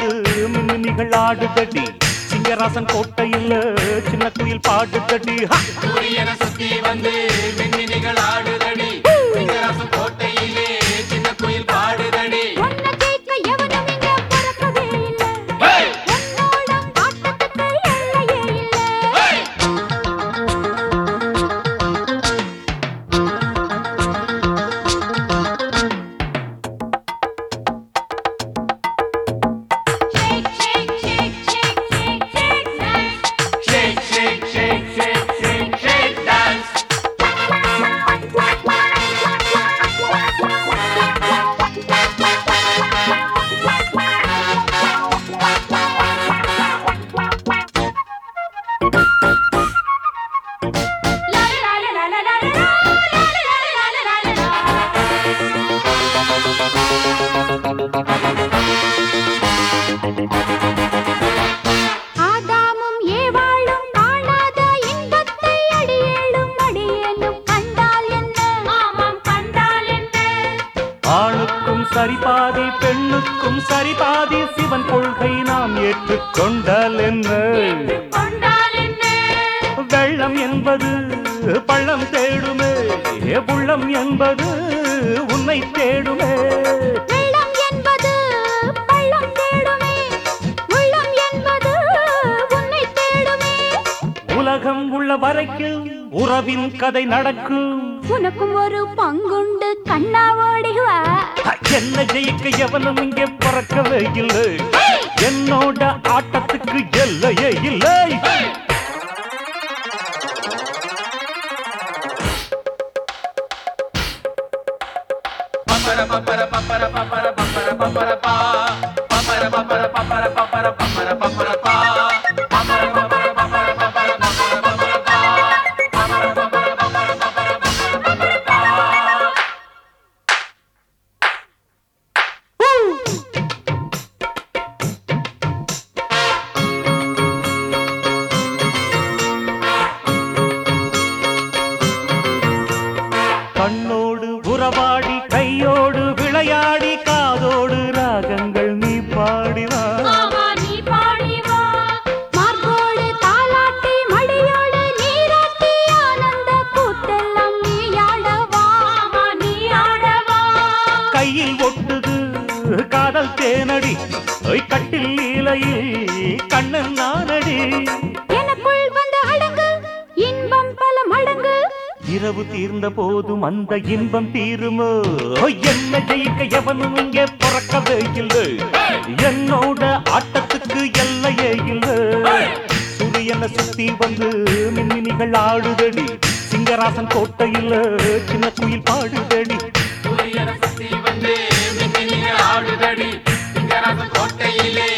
மின்மினிகள் ஆடுதடி சிங்கராசன் கோட்டையில் சின்ன குயில் பாடுதடி ஹா! சூரியனை சுத்தி வந்து மின்மினிகள் ஆடுதடி சிங்கராசன் கோட்டையிலே சின்ன குயில் பாடுதடி உன்னை கேட்க எவனும் இங்க பிறக்கவே இல்ல. ஹேய்! உன்னோட ஆட்டத்துக்கு எல்லையே இல்ல. Hey! Shake, shake, shake, shake, shake, shake, dance. Shake, shake, shake, shake, shake, shake, dance. La la la la la la la la, la la la la la la la. ஆதாமும் ஏவாளும் காணாத இன்பத்தை அடியேளும் அடியேனும் கண்டால் என்ன ஆமாம் கண்டால் என்ன ஆணுக்கும் சரிபாதி பெண்ணுக்கும் சரிபாதி சிவன் கொள்கை நாம் ஏற்றுக்கொண்டால் என்ன கொண்டால் என்ன வெள்ளம் என்பது பள்ளம் தேடுமே புள்ளம் என்பது உன்னை தேடுமே வெள்ளம் என்பது பள்ளம் தேடுமே உள்ளம் என்பது உன்னை தேடுமே உலகம் உள்ள வரைக்கும் உறவின் கதை நடக்கும் உனக்கும் ஒரு பங்குண்டு கண்ணா ஓடி வா என்ன ஜெயிக்க எவனும் இங்கே பிறக்கவே இல்லை என்னோட ஆட்டத்துக்கு எல்லையே இல்லை பப்பர பப்பர பப்பர பப்பர பப்பர பப்பர பா பப்பர பப்பர பப்பர பப்பர பப்பர பப்பர பா பப்பர பப்பர பப்பர பப்பர பப்பர பப்பர பா பப்பர பப்பர பப்பர பப்பர பப்பர பப்பர பா கண்ணோடு உறவாடி கையோடு விளையாடி காதோடு ராகங்கள் நீ பாடிவா ஆமா நீ பாடி வா மார்போடு தாலாட்டி மடியோடு நீராட்டி ஆனந்த கூத்தெல்லாம் நீ ஆடவா ஆமா நீ ஆடவா கையில் ஒட்டுது காதல் தேனடி ஒய் கட்டில் இலையில் கண்ணன் நானடி எனக்குள் வந்து அடங்கு இன்பம் பல மடங்கு இரவு தீர்ந்த போதும் அந்த இன்பம் தீருமோ என்ன ஜெயிக்க எவனும் இங்கே பிறக்கவே இல்லை என்னோட ஆட்டத்துக்கு எல்லையே இல்லை சூரியனை சுத்தி வந்து மின்மினிகள் ஆடுதடி சிங்கராசன் கோட்டையில் சின்ன குயில் பாடுதடி சூரியனை சுத்தி வந்து மின்மினிகள் ஆடுதடி சிங்கராசன் கோட்டையிலே